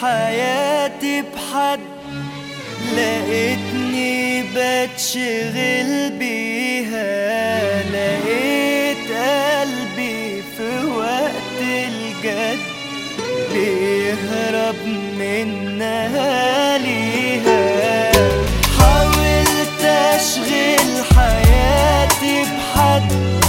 حياتي بحد لقيتني بتشغل بيها لقيت قلبي في وقت الجد بيهرب منها ليها حاولت اشغل حياتي بحد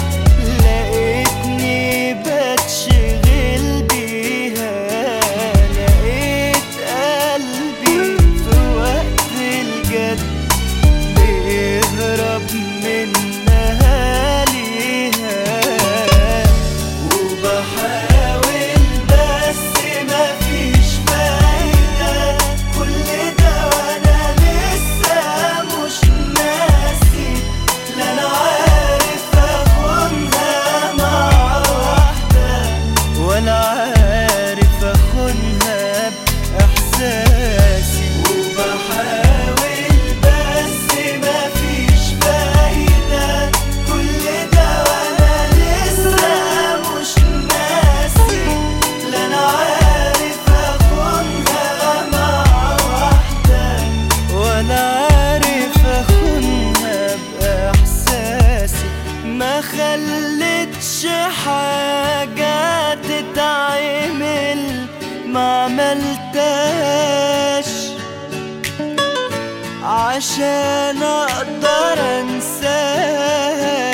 لقيتني بتشغل بيها لقيت قلبي في وقت الجد بيهرب منها ليها وبحاول بس مفيش فايدة كل ده وانا لسه مش ناسي لا انا عارف اخونها مع واحدة ولا عارف اخونها باحساسي وبحاول بس مفيش فايدة كل ده وانا لسه مش ناسي لا انا عارف اخونها مع واحدة ولا عارف اخونها باحساسي ما خلتش حاجة تتعمل ما عملتهاش عشان اقدر انساها